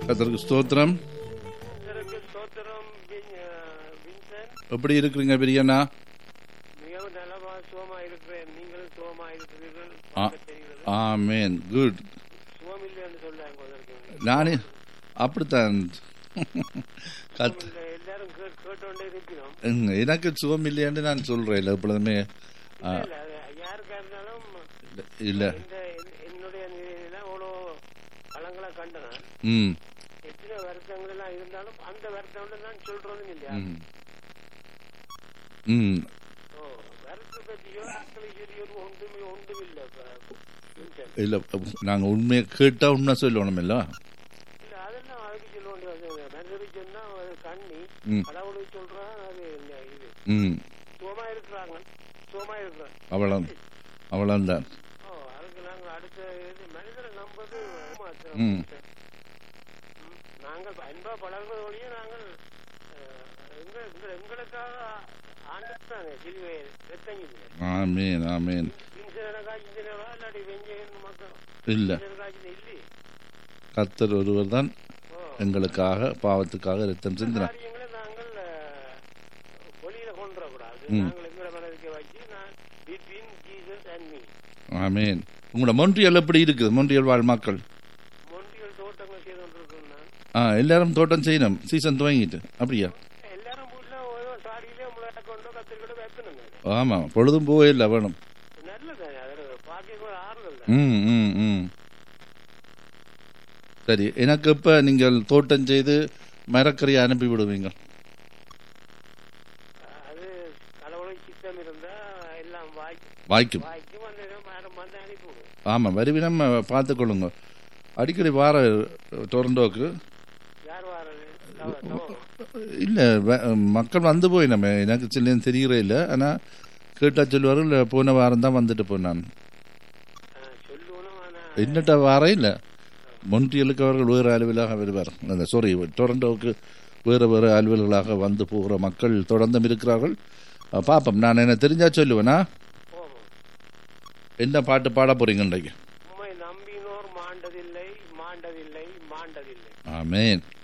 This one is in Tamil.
கத்தருக்கு ஸ்தோத்திரம் கர்த்தருக்கு ஸ்தோத்திரம் வின்- அஹ், வின்சென்ட் எப்படி இருக்கிறீங்க பிரியண்ணா மிகவும் நலமா சுகமா இருக்கிறேன் நீங்களும் சுகமா இருக்கிறீர்கள் ஆ. பார்க்க தெரிகிறது ஆமேன் குட் சுகம் இல்லைன்னு சொல்றாங்க அதற்கு நானே அப்படித்தான் கத் இல்ல, எல்லாரும் கேட்- கேட்டோண்டே இருக்கிறோம் ம், எனக்கு சுகம் இல்லையான்னு நான் சொல்றேன் இல்லை எப்பொழுதுமே ஆ, இல்ல, அது யாருக்கா இருந்தாலும் இல்ல இந்த என்- என்னுடைய நிலையில அவ்வளோ பழங்களை கண்டன ம் எத்தனை வருத்தங்கள் எல்லாம் இருந்தாலும் அந்த வருத்தம் நான் சொல்றதும் இல்லையா ம் ம் ஓ வருத்த பற்றியோ அக்களை சொல்லியோ ஒன்றுமே ஒன்றும் இல்லை வின்சென்ட் இல்லை நாங்கள் உண்மையை கேட்டால் உண்மை சொல்லணும் இல்லை இல்ல அதெல்லாம் அதுக்கு சொல்ல வேண்டியது மனிதருக்கு சொன்னா அது கண்ணி ம் கடவுளுக்கு சொல்றான் அது என்ன இது ம் சுகமா இருக்கிறாங்க சுகமா இருக்கிறாங்க அவ்வளோ அவ்வளோதான் ஓ அதுக்கு நாங்க அடுத்த இது மனிதரை நம்பது ஏமாத்துறோம். ம். ம். நாங்கள் அன்பா பழகுவது வழியே நாங்கள் அஹ், எங்க எங்க- எங்களுக்காக ஆண்டுட்டாங்க சிலுவை ரத்தங்கிங்க ஆமேன் ஆமேன் இன்சனக்கா இன்சனவா இல்லாட்டி வெஞ்சகன் மக்கள் இல்லை இன்சனக்காச்சு இல்லி கத்தர் ஒருவர் தான் ஓ எங்களுக்காக பாவத்துக்காக ரத்தம் சிந்தினார் காரியங்களை நாங்கள் அஹ், வெளியில கொண்டு வரக்கூடாது ம். நாங்கள் எங்களை மனதுக்கு வச்சு நான் between Jesus and me amen உங்களோட மொன்றியல் எப்படி இருக்குது மொன்றியல் வாழ் மக்கள் மொண்டிகள் தோட்டங்கள் செய்து கொண்டிருக்கோம் நான் ஆ எல்லாரும் தோட்டம் செய்யணும் சீசன் துவங்கிட்டு அப்படியா எல்லாரும் வீட்டுல ஏதோ சாடியிலே முளைக்க கொண்டோ கத்திரிக்கொண்டோ வைக்கணுங்க ஆமாம் பொழுதும் போவே இல்லை வேணும் நல்லது அது பாக்கியம் ஒரு ஆறுதல் தான் ம் ம் ம் சரி எனக்கு இப்போ நீங்கள் தோட்டம் செய்து மரக்கறியை அனுப்பி விடுவீங்க அது கடவுளுக்கு சித்தம் இருந்தா எல்லாம் வாய்க்கும் வாய்க்கும் வாய்க்கும் வந்து மரம் வந்து அனுப்பி விடும் ஆமாம் வருவினம் பார்த்துக்கொள்ளுங்க அடிக்கடி வார டொரண்டோக்கு யார் வாரது தவ- தவ- இல்லை மக்கள் வந்து போய் நம்ம எனக்கு சில்லேன்னு தெரிகிறே இல்லை ஆனால் கேட்டால் சொல்லுவார்கள் போன வாரம் தான் வந்துட்டு போனான் ஆ, சொல்லணும் ஆனா என்னட்ட வாரம் இல்லை மொன்றியலுக்கு அவர்கள் வேறு அலுவலாக வருவார் அந்த சாரி டொரண்டோவுக்கு வேறு வேறு அலுவல்களாக வந்து போகிற மக்கள் தொடர்ந்தும் இருக்கிறார்கள் அஹ் பார்ப்போம் நான் என்ன தெரிஞ்சா சொல்லுவேனா போவோம் என்ன பாட்டு பாட போறீங்க இன்றைக்கு உம்மை நம்பினோர் மாண்டதில்லை மாண்டதில்லை மாண்டதில்லை ஆமேன்